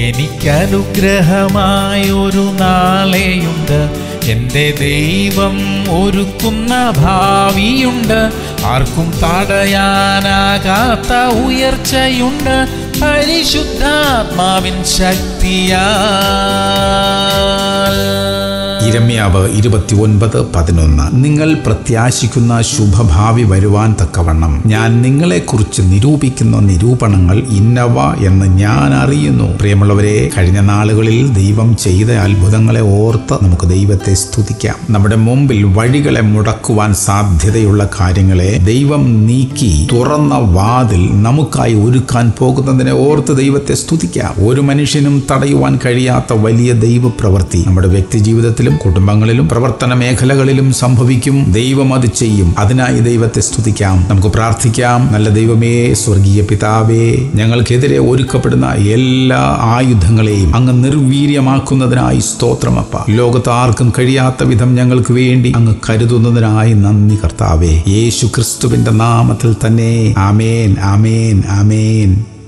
എനിക്കനുഗ്രഹമായൊരു നാളെയുണ്ട് എൻ്റെ ദൈവം ഒരുക്കുന്ന ഭാവിയുണ്ട് ആർക്കും തടയാനാകാത്ത ഉയർച്ചയുണ്ട് പരിശുദ്ധാത്മാവിൻ ശക്തിയാൽ ഇരമ്യാവ് ഇരുപത്തി ഒൻപത് പതിനൊന്ന് നിങ്ങൾ പ്രത്യാശിക്കുന്ന ശുഭഭാവി വരുവാൻ തക്കവണ്ണം ഞാൻ നിങ്ങളെക്കുറിച്ച് നിരൂപിക്കുന്ന നിരൂപണങ്ങൾ ഇന്നവ എന്ന് ഞാൻ അറിയുന്നു പ്രിയമുള്ളവരെ കഴിഞ്ഞ നാളുകളിൽ ദൈവം ചെയ്ത അത്ഭുതങ്ങളെ ഓർത്ത് നമുക്ക് ദൈവത്തെ സ്തുതിക്കാം നമ്മുടെ മുമ്പിൽ വഴികളെ മുടക്കുവാൻ സാധ്യതയുള്ള കാര്യങ്ങളെ ദൈവം നീക്കി തുറന്ന വാതിൽ നമുക്കായി ഒരുക്കാൻ പോകുന്നതിനെ ഓർത്ത് ദൈവത്തെ സ്തുതിക്കാം ഒരു മനുഷ്യനും തടയുവാൻ കഴിയാത്ത വലിയ ദൈവപ്രവൃത്തി നമ്മുടെ വ്യക്തി ജീവിതത്തിലും കുടുംബങ്ങളിലും പ്രവർത്തന മേഖലകളിലും സംഭവിക്കും ദൈവം അത് ചെയ്യും അതിനായി ദൈവത്തെ സ്തുതിക്കാം നമുക്ക് പ്രാർത്ഥിക്കാം നല്ല ദൈവമേ സ്വർഗീയ പിതാവേ ഞങ്ങൾക്കെതിരെ ഒരുക്കപ്പെടുന്ന എല്ലാ ആയുധങ്ങളെയും അങ്ങ് നിർവീര്യമാക്കുന്നതിനായി സ്തോത്രമപ്പ ലോകത്ത് ആർക്കും കഴിയാത്ത വിധം ഞങ്ങൾക്ക് വേണ്ടി അങ്ങ് കരുതുന്നതിനായി നന്ദി കർത്താവേ യേശു ക്രിസ്തുവിന്റെ നാമത്തിൽ തന്നെ ആമേൻ ആമേൻ ആമേൻ